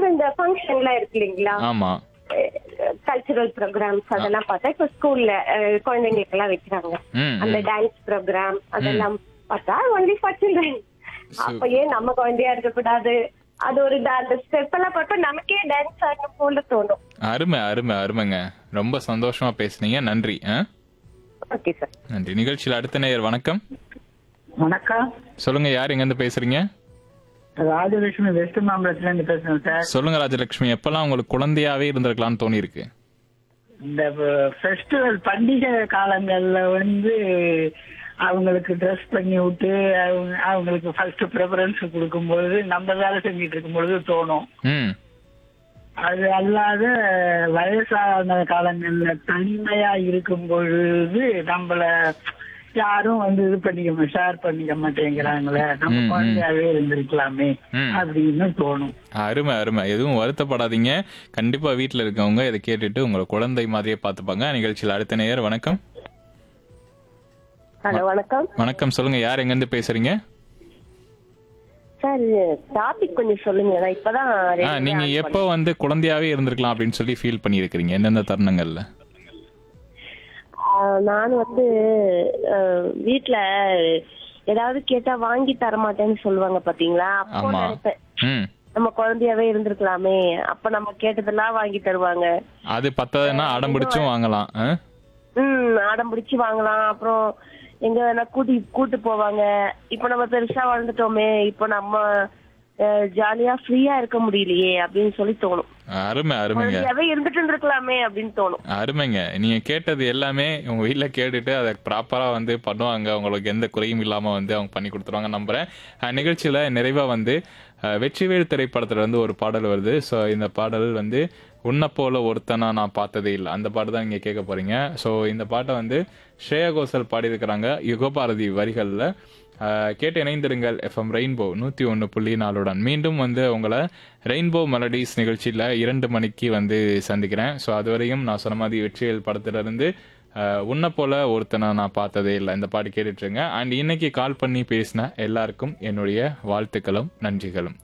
அப்புறம் இந்த ஃபங்க்ஷன்லாம் இருக்கு இல்லைங்களா ஆமா கல்ச்சுரல் ப்ரோக்ராம்ஸ் அதெல்லாம் பார்த்தா இப்ப ஸ்கூல்ல குழந்தைங்களுக்கு எல்லாம் வைக்கிறாங்க ம் அந்த டான்ஸ் ப்ரோக்ராம் அதெல்லாம் பார்த்தா ஒன்லி ஃபார் சில்ட்ரன் அப்ப ஏன் நம்ம குழந்தையா இருக்கக்கூடாது அது ஒரு da- அந்த ஸ்டெப் எல்லாம் பார்த்தா நமக்கே டான்ஸ் ஆடணும் போல தோணும் அருமை அருமை அருமைங்க ரொம்ப சந்தோஷமா பேசுனீங்க நன்றி ஆ? ஓகே சார் நன்றி நிகழ்ச்சியில் அடுத்த நேயர் வணக்கம் வணக்கம் சொல்லுங்க யார் எங்க இருந்து பேசுறீங்க ராஜலட்சுமி வெஸ்ட் மாம்பலத்துல இருந்து பேசுறேன் சார் சொல்லுங்க ராஜலட்சுமி எப்பெல்லாம் உங்களுக்கு குழந்தையாவே இருந்திருக்கலாம்னு தோணி இருக்கு இந்த ஃபெஸ்டிவல் பண்டிகை காலங்கள்ல வந்து அவங்களுக்கு ட்ரெஸ் பண்ணி விட்டு அவங்க அவங்களுக்கு ஃபர்ஸ்ட் ப்ரிஃபரன்ஸ் கொடுக்கும்போது நம்ம வேலை செஞ்சுட்டு இருக்கும்பொழுது தோணும் ம் அது அல்லாத வயசான காலங்கள்ல தனிமையா இருக்கும் பொழுது நம்மள யாரும் வந்து இது பண்ணிக்க ஷேர் பண்ணிக்க மாட்டேங்கிறாங்களே நம்ம ம், ம். குழந்தையாவே இருந்திருக்கலாமே ம். அப்படின்னு தோணும் அருமை அருமை எதுவும் வருத்தப்படாதீங்க கண்டிப்பா வீட்ல இருக்கவங்க இதை கேட்டுட்டு உங்களை குழந்தை மாதிரியே பார்த்துப்பாங்க நிகழ்ச்சியில் அடுத்த நேயர் வணக்கம் ஹலோ வணக்கம் வணக்கம் சொல்லுங்க யார் எங்க இருந்து பேசுறீங்க சார் டாபிக் கொஞ்சம் சொல்லுங்க நான் இப்பதான் ஆ, ரெண்டு நீங்க நாள் எப்போ வந்து குழந்தையாவே இருந்திருக்கலாம் அப்படின்னு சொல்லி ஃபீல் பண்ணியிருக்கிறீங்க எந்தெந்த தருணங்கள்ல ஆஹ் நான் வந்து ஆஹ் வீட்ல ஏதாவது கேட்டா வாங்கி தர மாட்டேன்னு சொல்லுவாங்க பாத்தீங்களா அப்போ ஆமா நினைப்பேன் ம் நம்ம குழந்தையாவே இருந்திருக்கலாமே அப்ப நம்ம கேட்டதெல்லாம் வாங்கி தருவாங்க அது பத்தாதுன்னா அடம் பிடிச்சும் வாங்கலாம் ஆ? ம் அடம் பிடிச்சு வாங்கலாம் அப்புறம் எங்க வேணா கூட்டி கூட்டு போவாங்க இப்ப நம்ம பெருசா வளர்ந்துட்டோமே இப்ப நம்ம ஜாலியா ஃப்ரீயா இருக்க முடியலையே அப்படின்னு சொல்லி தோணும் அருமை அருமைங்க குழந்தையாவே இருந்துட்டு இருந்திருக்கலாமே அப்படின்னு தோணும் அருமைங்க நீங்க கேட்டது எல்லாமே உங்க வீட்ல கேட்டுட்டு அதை ப்ராப்பரா வந்து பண்ணுவாங்க உங்களுக்கு எந்த குறையும் இல்லாம வந்து அவங்க பண்ணி கொடுத்துருவாங்க நம்புறேன் அஹ், நிகழ்ச்சியில நிறைவா வந்து அஹ், வெற்றிவேல் திரைப்படத்துல வந்து ஒரு பாடல் வருது ஸோ இந்த பாடல் வந்து உன்னை போல ஒருத்தனா நான் பார்த்ததே இல்லை அந்த பாட்டு தான் நீங்க கேட்க போறீங்க ஸோ இந்த பாட்டை வந்து ஸ்ரேயா கோஷல் பாடியிருக்கிறாங்க யுகபாரதி வரிகளில் கேட்டு இணைந்திருங்கள் எஃப்எம் ரெயின்போ நூற்றி ஒன்று புள்ளி நாலுடன் மீண்டும் வந்து உங்களை ரெயின்போ மெலடிஸ் நிகழ்ச்சியில் இரண்டு மணிக்கு வந்து சந்திக்கிறேன் ஸோ அதுவரையும் நான் சொன்ன மாதிரி வெற்றியல் படத்திலிருந்து அஹ், உன்னை போல ஒருத்தனை நான் பார்த்ததே இல்லை இந்த பாட்டு கேட்டுட்ருங்க அண்ட் இன்னைக்கு கால் பண்ணி பேசின எல்லாருக்கும் என்னுடைய வாழ்த்துக்களும் நன்றிகளும்